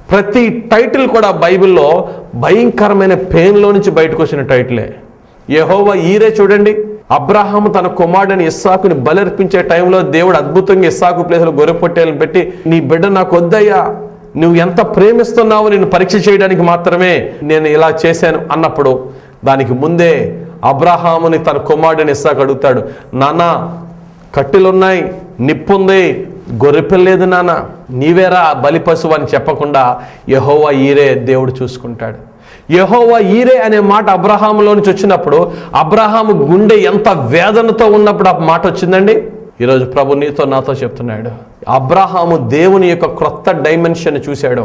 ప్రతి టైటిల్ కూడా బైబిల్లో భయంకరమైన పెయిన్లో నుంచి బయటకు వచ్చిన టైటిలే యెహోవా ఈరే చూడండి అబ్రహాము తన కుమారుడిని ఇస్సాకుని బలర్పించే టైంలో దేవుడు అద్భుతంగా ఇస్సాకు ప్లేస్లో గొర్రె పొట్టేలను పెట్టి నీ బిడ్డ నాకు వద్దయ్యా నువ్వు ఎంత ప్రేమిస్తున్నావో నేను పరీక్ష చేయడానికి మాత్రమే నేను ఇలా చేశాను అన్నప్పుడు దానికి ముందే అబ్రహాముని తన కుమారుడిని ఇస్సాకు అడుగుతాడు నాన్న కట్టెలున్నాయి నిప్పుంది గొర్రెపిల్లేదు నాన్న నీవేరా బలి పశువు అని చెప్పకుండా యహోవా ఈరే దేవుడు చూసుకుంటాడు యహోవా ఈరే అనే మాట అబ్రహాములో నుంచి వచ్చినప్పుడు అబ్రహాము గుండె ఎంత వేదనతో ఉన్నప్పుడు ఆ మాట వచ్చిందండి ఈరోజు ప్రభు నీతో నాతో చెప్తున్నాడు అబ్రహాము దేవుని యొక్క క్రొత్త డైమెన్షన్ చూశాడు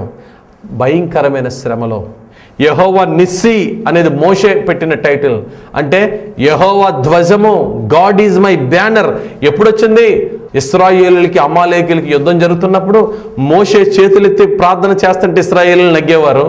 భయంకరమైన శ్రమలో యహోవా నిస్సి అనేది మోషే పెట్టిన టైటిల్ అంటే యహోవా ధ్వజము గాడ్ ఈజ్ మై బ్యానర్ ఎప్పుడొచ్చింది ఇస్రాయేలులకి అమాలేకులకి యుద్ధం జరుగుతున్నప్పుడు మోషే చేతులెత్తి ప్రార్థన చేస్తుంటే ఇస్రాయేలు నగ్గేవారు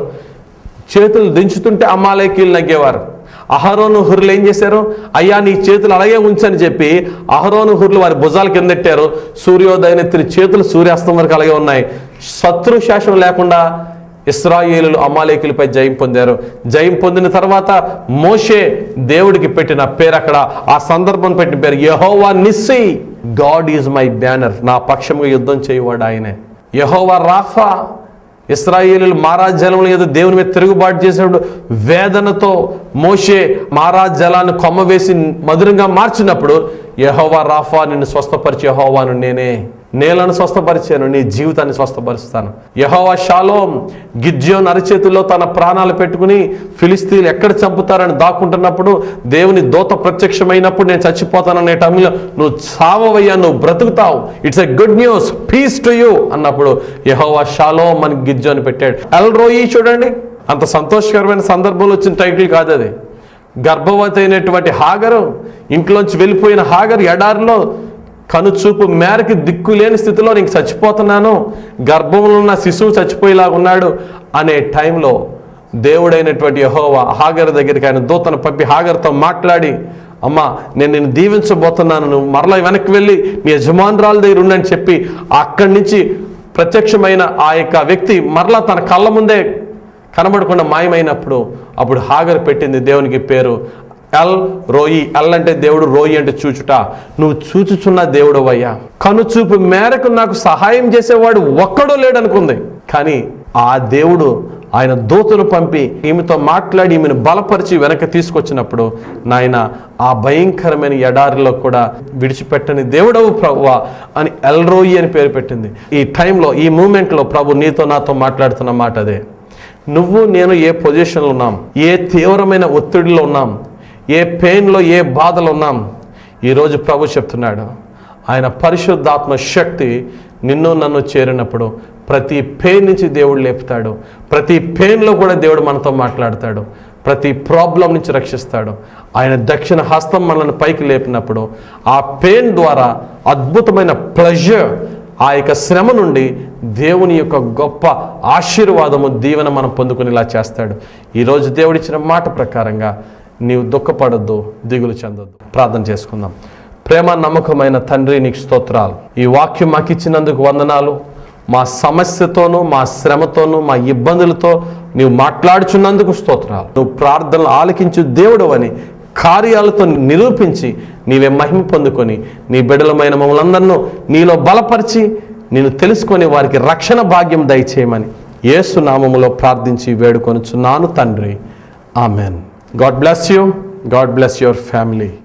చేతులు దించుతుంటే అమాలేకీలు నగ్గేవారు అహరోను హుర్లు ఏం చేశారు అయ్యా నీ చేతులు అలాగే ఉంచని చెప్పి అహరోను హుర్లు వారి భుజాల కిందెట్టారు సూర్యోదయనెత్తిన చేతులు సూర్యాస్తం వరకు అలాగే ఉన్నాయి శత్రు శాసనం లేకుండా ఇస్రాయేలులు అమాలేకులపై జయం పొందారు జయం పొందిన తర్వాత మోషే దేవుడికి పెట్టిన పేరు అక్కడ ఆ సందర్భం పెట్టిన పేరు యహోవా నిస్సి గాడ్ ఈజ్ మై బ్యానర్ నా పక్షంగా యుద్ధం చేయవాడు ఆయనే యహోవా రాఫా ఇస్రాయేలీలు మారాజ్ జలంలో ఏదో దేవుని మీద తిరుగుబాటు చేసినప్పుడు వేదనతో మోషే మారాజ్ జలాన్ని కొమ్మ వేసి మధురంగా మార్చినప్పుడు యహోవా రాఫా నిన్ను స్వస్థపరిచి యహోవాను నేనే నేలను స్వస్థపరిచాను నీ జీవితాన్ని స్వస్థపరుస్తాను యహోవా షాలోం గిద్యోన్ అరచేతుల్లో తన ప్రాణాలు పెట్టుకుని ఫిలిస్తీన్లు ఎక్కడ చంపుతారని దాక్కుంటున్నప్పుడు దేవుని దోత ప్రత్యక్షమైనప్పుడు నేను చచ్చిపోతాననే టైంలో నువ్వు చావవయ్యా నువ్వు బ్రతుకుతావు it's a good news peace to you అన్నప్పుడు యహోవా షాలోం అని గిద్యోని పెట్టాడు ఎల్ రోయి చూడండి అంత సంతోషకరమైన సందర్భంలో వచ్చిన టైటిల్ కాదు అది గర్భవతి అయినటువంటి హాగరు ఇంట్లోంచి వెళ్ళిపోయిన హాగరు ఎడారిలో కనుచూపు మేరకి దిక్కు లేని స్థితిలో నీకు చచ్చిపోతున్నాను గర్భంలో ఉన్న శిశువు చచ్చిపోయేలాగా ఉన్నాడు అనే టైంలో దేవుడైనటువంటి యహోవా హాగర్ దగ్గరికి ఆయన దూతను పంపి హాగర్తో మాట్లాడి అమ్మా నేను నిన్ను దీవించబోతున్నాను నువ్వు మరలా వెనక్కి వెళ్ళి మీ యజమానురాల దగ్గర ఉండని చెప్పి అక్కడి నుంచి ప్రత్యక్షమైన ఆ యొక్క వ్యక్తి మరలా తన కళ్ళ ముందే కనబడకుండా మాయమైనప్పుడు అప్పుడు హాగర్ పెట్టింది దేవునికి పేరు ఎల్ రోయి ఎల్ అంటే దేవుడు రోయి అంటే చూచుట నువ్వు చూచుచున్న దేవుడు అయ్యా కనుచూపు మేరకు నాకు సహాయం చేసేవాడు ఒక్కడూ లేడనుకుంది కానీ ఆ దేవుడు ఆయన దూతను పంపి ఈమెతో మాట్లాడి ఈమెను బలపరిచి వెనక తీసుకొచ్చినప్పుడు నాయన ఆ భయంకరమైన ఎడారిలో కూడా విడిచిపెట్టని దేవుడవు ప్రభువా అని ఎల్రోయి అని పేరు పెట్టింది ఈ టైంలో ఈ మూమెంట్లో ప్రభు నీతో నాతో మాట్లాడుతున్న మాట అదే నువ్వు నేను ఏ పొజిషన్లో ఉన్నాం ఏ తీవ్రమైన ఒత్తిడిలో ఉన్నాం ఏ పెయిన్లో ఏ బాధలో ఉన్నాం ఈరోజు ప్రభు చెప్తున్నాడు ఆయన పరిశుద్ధాత్మ శక్తి నిన్ను నన్ను చేరినప్పుడు ప్రతి పెయిన్ నుంచి దేవుడు లేపుతాడు ప్రతి పెయిన్లో కూడా దేవుడు మనతో మాట్లాడతాడు ప్రతి ప్రాబ్లం నుంచి రక్షిస్తాడు ఆయన దక్షిణ హస్తం మనల్ని పైకి లేపినప్పుడు ఆ పెయిన్ ద్వారా అద్భుతమైన ప్లెజర్ ఆ యొక్క శ్రమ నుండి దేవుని యొక్క గొప్ప ఆశీర్వాదము దీవెన మనం పొందుకునేలా చేస్తాడు ఈరోజు దేవుడిచ్చిన మాట ప్రకారంగా నీవు దుఃఖపడొద్దు దిగులు చెందొద్దు ప్రార్థన చేసుకుందాం ప్రేమ నమ్మకమైన తండ్రి నీకు స్తోత్రాలు ఈ వాక్యం మాకు ఇచ్చినందుకు వందనాలు మా సమస్యతోనూ మా శ్రమతోనూ మా ఇబ్బందులతో నీవు మాట్లాడుచున్నందుకు స్తోత్రాలు నువ్వు ప్రార్థనలు ఆలకించు దేవుడు అని కార్యాలతో నిరూపించి నీవే మహిమ పొందుకొని నీ బిడలమైన మమ్మల్ని అందరినూ నీలో బలపరిచి నేను తెలుసుకొని వారికి రక్షణ భాగ్యం దయచేయమని యేసు నామములో ప్రార్థించి వేడుకొనుచున్నాను తండ్రి amen God bless you God bless your family